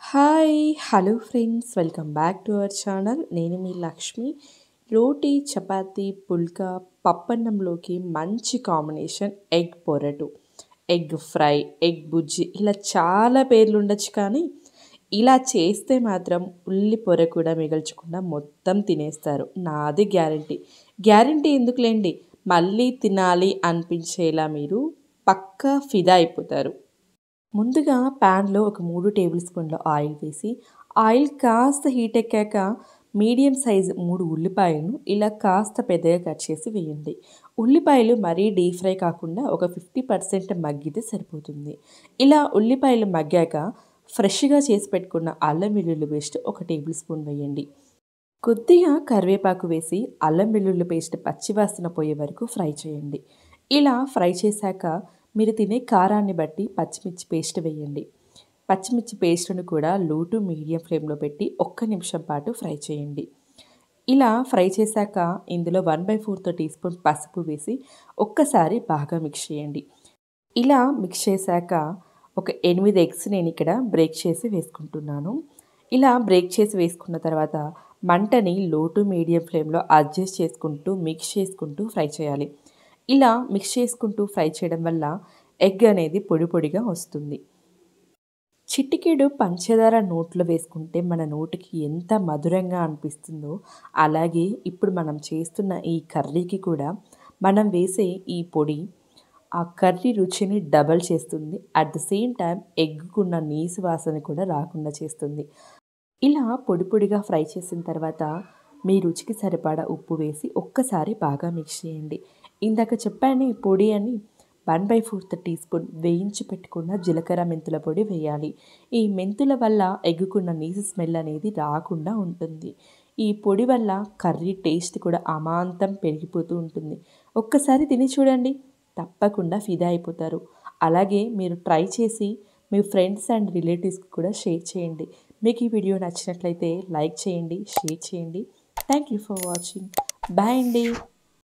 hi hello friends welcome back to our channel నేను మీ లక్ష్మి రోటీ చపాతీ పుల్కా పప్పన్నంలోకి మంచి కాంబినేషన్ ఎగ్ పొరటు ఎగ్ ఫ్రై ఎగ్ బుజ్జి ఇలా చాలా పేర్లు ఉండొచ్చు కానీ ఇలా చేస్తే మాత్రం ఉల్లి పొర కూడా మిగల్చకుండా మొత్తం తినేస్తారు నాది గ్యారంటీ గ్యారంటీ ఎందుకులేండి మళ్ళీ తినాలి అనిపించేలా మీరు పక్కా ఫిదా అయిపోతారు ముందుగా ప్యాన్లో ఒక మూడు టేబుల్ స్పూన్ల ఆయిల్ వేసి ఆయిల్ కాస్త హీట్ ఎక్కాక మీడియం సైజు మూడు ఉల్లిపాయలను ఇలా కాస్త పెద్దగా కట్ చేసి వేయండి ఉల్లిపాయలు మరీ డీప్ ఫ్రై కాకుండా ఒక ఫిఫ్టీ పర్సెంట్ మగ్గితే సరిపోతుంది ఇలా ఉల్లిపాయలు మగ్గాక ఫ్రెష్గా చేసి పెట్టుకున్న అల్లం వెల్లుల్లి పేస్ట్ ఒక టేబుల్ స్పూన్ వేయండి కొద్దిగా కరివేపాకు వేసి అల్లం వెల్లుల్లి పేస్ట్ పచ్చివాసన పోయే వరకు ఫ్రై చేయండి ఇలా ఫ్రై చేశాక మీరు తినే కారాన్ని బట్టి పచ్చిమిర్చి పేస్ట్ వేయండి పచ్చిమిర్చి పేస్ట్ను కూడా లో టు మీడియం ఫ్లేమ్లో పెట్టి ఒక్క నిమిషం పాటు ఫ్రై చేయండి ఇలా ఫ్రై చేశాక ఇందులో one by fourth teaspoon పసుపు వేసి ఒక్కసారి బాగా మిక్స్ చేయండి ఇలా మిక్స్ చేశాక ఒక ఎనిమిది ఎగ్స్ నేను ఇక్కడ బ్రేక్ చేసి వేసుకుంటున్నాను ఇలా బ్రేక్ చేసి వేసుకున్న తర్వాత మంటని లో టు మీడియం ఫ్లేమ్లో అడ్జస్ట్ చేసుకుంటూ మిక్స్ చేసుకుంటూ ఫ్రై చేయాలి ఇలా మిక్స్ చేసుకుంటూ ఫ్రై చేయడం వల్ల ఎగ్ అనేది పొడి పొడిగా వస్తుంది చిటికెడు పంచదార నోట్లో వేసుకుంటే మన నోటికి ఎంత మధురంగా అనిపిస్తుందో అలాగే ఇప్పుడు మనం చేస్తున్న ఈ కర్రీకి కూడా మనం వేసే ఈ పొడి ఆ కర్రీ రుచిని డబల్ చేస్తుంది అట్ ద సేమ్ టైం ఎగ్గుకున్న నీసు వాసన కూడా రాకుండా చేస్తుంది ఇలా పొడి పొడిగా ఫ్రై చేసిన తర్వాత మీ రుచికి సరిపడా ఉప్పు వేసి ఒక్కసారి బాగా మిక్స్ చేయండి ఇందాక చెప్పాను ఈ పొడి అని one by fourth teaspoon వేయించి పెట్టుకున్న జీలకర్ర మెంతుల పొడి వేయాలి ఈ మెంతుల వల్ల ఎగ్గుకున్న నీసు స్మెల్ అనేది రాకుండా ఉంటుంది ఈ పొడి వల్ల కర్రీ టేస్ట్ కూడా అమాంతం పెరిగిపోతూ ఉంటుంది ఒక్కసారి తిని చూడండి తప్పకుండా ఫిదా అయిపోతారు అలాగే మీరు ట్రై చేసి మీ ఫ్రెండ్స్ అండ్ రిలేటివ్స్కి కూడా షేర్ చేయండి మీకు ఈ వీడియో నచ్చినట్లయితే లైక్ చేయండి షేర్ చేయండి thank you for watching bye అండి